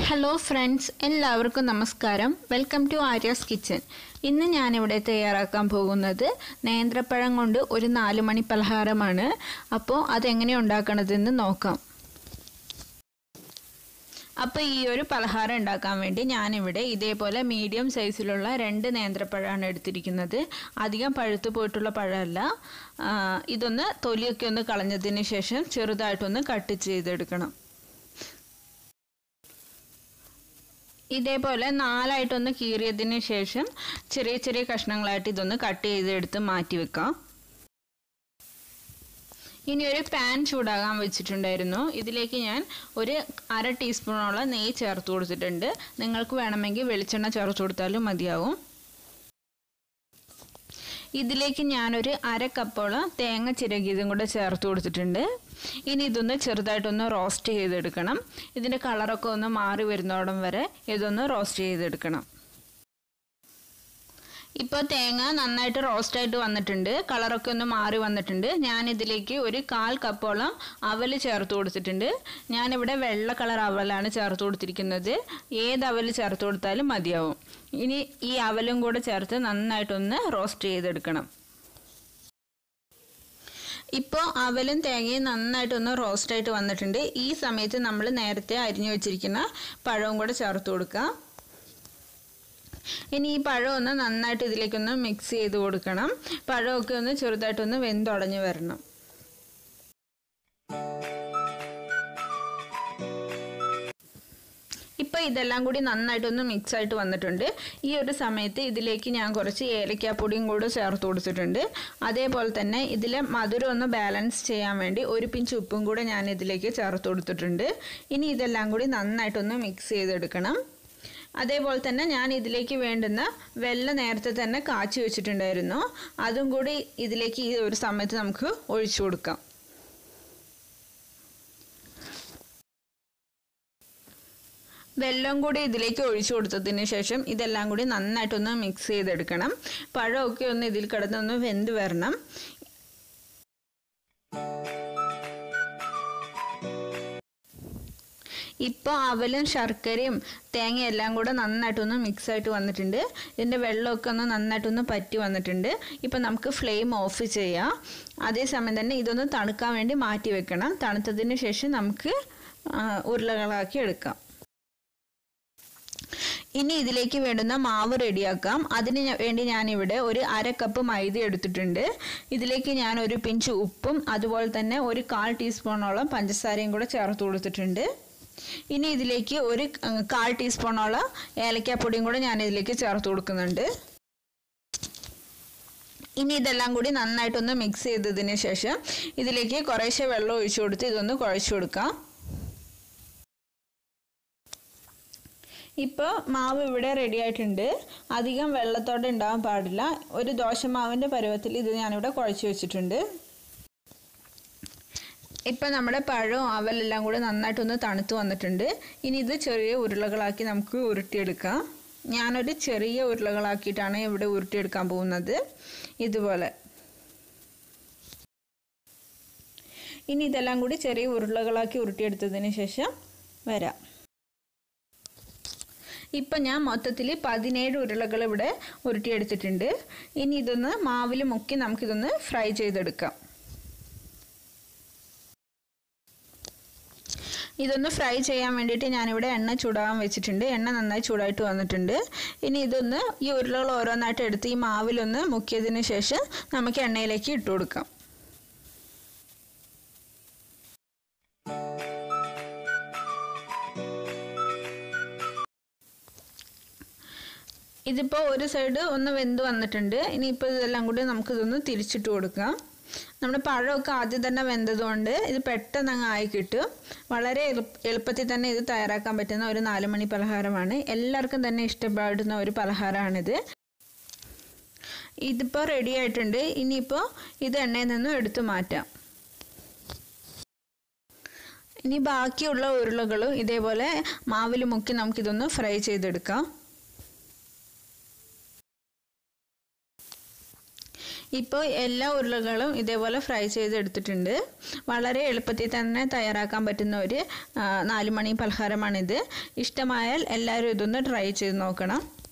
hello friends എല്ലാവർക്കും നമസ്കാരം welcome to Aryas kitchen ഇന്ന് ഞാനിവിടെ തയ്യാറാക്കാൻ പോകുന്നത് നേന്ത്രപ്പഴം കൊണ്ട് ഒരു നാല് മണി പലഹാരമാണ് അപ്പോൾ അതെങ്ങനെ ഉണ്ടാക്കണതെന്ന് നോക്കാം അപ്പോൾ ഈ ഒരു പലഹാരം ഉണ്ടാക്കാൻ വേണ്ടി ഞാനിവിടെ ഇതേപോലെ മീഡിയം സൈസിലുള്ള രണ്ട് നേന്ത്രപ്പഴമാണ് എടുത്തിരിക്കുന്നത് അധികം പഴുത്തു പോയിട്ടുള്ള പഴമല്ല ആ, ഇതൊന്ന് തൊലിയൊക്കെ ഒന്ന് കളഞ്ഞതിന് ശേഷം ചെറുതായിട്ടൊന്ന് കട്ട് ചെയ്തെടുക്കണം ഇതേപോലെ നാലായിട്ടൊന്ന് കീറിയതിന് ശേഷം ചെറിയ ചെറിയ കഷ്ണങ്ങളായിട്ട് ഇതൊന്ന് കട്ട് ചെയ്തെടുത്ത് മാറ്റി വെക്കാം ഇനി ഒരു പാൻ ചൂടാകാൻ വെച്ചിട്ടുണ്ടായിരുന്നു ഇതിലേക്ക് ഞാൻ ഒരു അര ടീസ്പൂണോളം നെയ്യ് ചേർത്ത് കൊടുത്തിട്ടുണ്ട് നിങ്ങൾക്ക് വേണമെങ്കിൽ വെളിച്ചെണ്ണ ചേർത്ത് കൊടുത്താലും മതിയാവും ഇതിലേക്ക് ഞാനൊരു അര കപ്പോളം തേങ്ങ ചിരകിയതും കൂടെ ചേർത്ത് കൊടുത്തിട്ടുണ്ട് ഇനി ഇതൊന്ന് ചെറുതായിട്ടൊന്ന് റോസ്റ്റ് ചെയ്തെടുക്കണം ഇതിൻ്റെ കളറൊക്കെ ഒന്ന് മാറി വരുന്നോടം വരെ ഇതൊന്ന് റോസ്റ്റ് ചെയ്തെടുക്കണം ഇപ്പോൾ തേങ്ങ നന്നായിട്ട് റോസ്റ്റായിട്ട് വന്നിട്ടുണ്ട് കളറൊക്കെ ഒന്ന് മാറി വന്നിട്ടുണ്ട് ഞാൻ ഇതിലേക്ക് ഒരു കാൽ കപ്പോളം അവൽ ചേർത്ത് കൊടുത്തിട്ടുണ്ട് ഞാനിവിടെ വെള്ള കളർ അവലാണ് ചേർത്ത് കൊടുത്തിരിക്കുന്നത് ഏത് അവൽ ചേർത്ത് കൊടുത്താലും മതിയാവും ഇനി ഈ അവലും കൂടെ ചേർത്ത് നന്നായിട്ടൊന്ന് റോസ്റ്റ് ചെയ്തെടുക്കണം ഇപ്പോൾ അവലും തേങ്ങയും നന്നായിട്ടൊന്ന് റോസ്റ്റായിട്ട് വന്നിട്ടുണ്ട് ഈ സമയത്ത് നമ്മൾ നേരത്തെ അരിഞ്ഞു വെച്ചിരിക്കുന്ന പഴവും കൂടെ ചേർത്ത് കൊടുക്കുക ഇനി ഈ പഴം ഒന്ന് നന്നായിട്ട് ഇതിലേക്കൊന്ന് മിക്സ് ചെയ്ത് കൊടുക്കണം പഴമൊക്കെ ഒന്ന് ചെറുതായിട്ടൊന്ന് വെന്തുടഞ്ഞ് വരണം ഇപ്പോൾ ഇതെല്ലാം കൂടി നന്നായിട്ടൊന്ന് മിക്സ് ആയിട്ട് വന്നിട്ടുണ്ട് ഈ ഒരു സമയത്ത് ഇതിലേക്ക് ഞാൻ കുറച്ച് ഏലക്കാപ്പൊടിയും കൂടെ ചേർത്ത് കൊടുത്തിട്ടുണ്ട് അതേപോലെ തന്നെ ഇതിലെ മധുരം ഒന്ന് ബാലൻസ് ചെയ്യാൻ വേണ്ടി ഒരു പിഞ്ച് ഉപ്പും കൂടെ ഞാൻ ഇതിലേക്ക് ചേർത്ത് കൊടുത്തിട്ടുണ്ട് ഇനി ഇതെല്ലാം കൂടി നന്നായിട്ടൊന്ന് മിക്സ് ചെയ്തെടുക്കണം അതേപോലെ തന്നെ ഞാൻ ഇതിലേക്ക് വേണ്ടുന്ന വെള്ളം നേരത്തെ തന്നെ കാച്ചി വെച്ചിട്ടുണ്ടായിരുന്നു അതും കൂടി ഇതിലേക്ക് ഈ ഒരു സമയത്ത് നമുക്ക് ഒഴിച്ചു കൊടുക്കാം വെള്ളം കൂടി ഇതിലേക്ക് ഒഴിച്ചു കൊടുത്തതിന് ശേഷം ഇതെല്ലാം കൂടി നന്നായിട്ടൊന്ന് മിക്സ് ചെയ്തെടുക്കണം പഴമൊക്കെ ഒന്ന് ഇതിൽ കിടന്നൊന്ന് വെന്ത് വരണം ഇപ്പോൾ അവലും ശർക്കരയും തേങ്ങയും എല്ലാം കൂടെ നന്നായിട്ടൊന്ന് മിക്സ് ആയിട്ട് വന്നിട്ടുണ്ട് ഇതിൻ്റെ വെള്ളമൊക്കെ ഒന്ന് നന്നായിട്ടൊന്ന് പറ്റി വന്നിട്ടുണ്ട് ഇപ്പോൾ നമുക്ക് ഫ്ലെയിം ഓഫ് ചെയ്യാം അതേസമയം തന്നെ ഇതൊന്ന് തണുക്കാൻ വേണ്ടി മാറ്റി വെക്കണം തണുത്തതിന് ശേഷം നമുക്ക് ഉരുളകളാക്കി എടുക്കാം ഇനി ഇതിലേക്ക് വേണ്ടുന്ന മാവ് റെഡിയാക്കാം അതിന് വേണ്ടി ഞാനിവിടെ ഒരു അര കപ്പ് മൈദ എടുത്തിട്ടുണ്ട് ഇതിലേക്ക് ഞാൻ ഒരു പിഞ്ച് ഉപ്പും അതുപോലെ തന്നെ ഒരു കാൽ ടീസ്പൂണോളം പഞ്ചസാരയും കൂടെ ചേർത്ത് കൊടുത്തിട്ടുണ്ട് ഇനി ഇതിലേക്ക് ഒരു കാൽ ടീസ്പൂണോളം ഏലക്കാപ്പൊടിയും കൂടെ ഞാൻ ഇതിലേക്ക് ചേർത്ത് കൊടുക്കുന്നുണ്ട് ഇനി ഇതെല്ലാം കൂടി നന്നായിട്ടൊന്ന് മിക്സ് ചെയ്തതിന് ശേഷം ഇതിലേക്ക് കുറേശ്ശെ വെള്ളം ഒഴിച്ചു കൊടുത്ത് ഇതൊന്ന് കുഴച്ചു കൊടുക്കാം ഇപ്പോൾ മാവ് ഇവിടെ റെഡി ആയിട്ടുണ്ട് അധികം വെള്ളത്തോടെ ഉണ്ടാകാൻ പാടില്ല ഒരു ദോശമാവിൻ്റെ പരുവത്തിൽ ഇത് ഞാനിവിടെ കുഴച്ച് വെച്ചിട്ടുണ്ട് ഇപ്പം നമ്മുടെ പഴവും അവലെല്ലാം കൂടെ നന്നായിട്ടൊന്ന് തണുത്ത് വന്നിട്ടുണ്ട് ഇനി ഇത് ചെറിയ ഉരുളകളാക്കി നമുക്ക് ഉരുട്ടിയെടുക്കാം ഞാനൊരു ചെറിയ ഉരുളകളാക്കിയിട്ടാണ് ഇവിടെ ഉരുട്ടിയെടുക്കാൻ പോകുന്നത് ഇതുപോലെ ഇനി ഇതെല്ലാം കൂടി ചെറിയ ഉരുളകളാക്കി ഉരുട്ടിയെടുത്തതിന് ശേഷം വരാം ഇപ്പം ഞാൻ മൊത്തത്തിൽ പതിനേഴ് ഉരുളകൾ ഇവിടെ ഉരുട്ടിയെടുത്തിട്ടുണ്ട് ഇനി ഇതൊന്ന് മാവിൽ മുക്കി നമുക്കിതൊന്ന് ഫ്രൈ ചെയ്തെടുക്കാം ഇതൊന്ന് ഫ്രൈ ചെയ്യാൻ വേണ്ടിയിട്ട് ഞാനിവിടെ എണ്ണ ചൂടാകാൻ വെച്ചിട്ടുണ്ട് എണ്ണ നന്നായി ചൂടായിട്ട് വന്നിട്ടുണ്ട് ഇനി ഇതൊന്ന് ഈ ഉരുളകൾ ഓരോന്നായിട്ട് എടുത്ത് ഈ മാവിലൊന്ന് മുക്കിയതിന് ശേഷം നമുക്ക് എണ്ണയിലേക്ക് ഇട്ട് കൊടുക്കാം ഇതിപ്പോൾ ഒരു സൈഡ് ഒന്ന് വെന്ത് വന്നിട്ടുണ്ട് ഇനിയിപ്പോൾ ഇതെല്ലാം കൂടി നമുക്കിതൊന്ന് തിരിച്ചിട്ട് കൊടുക്കാം നമ്മുടെ പഴമൊക്കെ ആദ്യം തന്നെ വെന്തതുകൊണ്ട് ഇത് പെട്ടെന്ന് അങ്ങ് ആയി കിട്ടും വളരെ എളുപ്പത്തിൽ തന്നെ ഇത് തയ്യാറാക്കാൻ പറ്റുന്ന ഒരു നാല് മണി പലഹാരമാണ് എല്ലാവർക്കും തന്നെ ഇഷ്ടപ്പെടുന്ന ഒരു പലഹാരമാണിത് ഇതിപ്പോൾ റെഡി ആയിട്ടുണ്ട് ഇനിയിപ്പോൾ ഇത് എണ്ണയിൽ നിന്നും എടുത്തു മാറ്റാം ഇനി ബാക്കിയുള്ള ഉരുളകളും ഇതേപോലെ മാവിൽ മുക്കി നമുക്കിതൊന്ന് ഫ്രൈ ചെയ്തെടുക്കാം ഇപ്പോൾ എല്ലാ ഉരുളകളും ഇതേപോലെ ഫ്രൈ ചെയ്തെടുത്തിട്ടുണ്ട് വളരെ എളുപ്പത്തിൽ തന്നെ തയ്യാറാക്കാൻ പറ്റുന്ന ഒരു നാല് മണി പലഹാരമാണിത് ഇഷ്ടമായാൽ എല്ലാവരും ഇതൊന്ന് ട്രൈ ചെയ്ത് നോക്കണം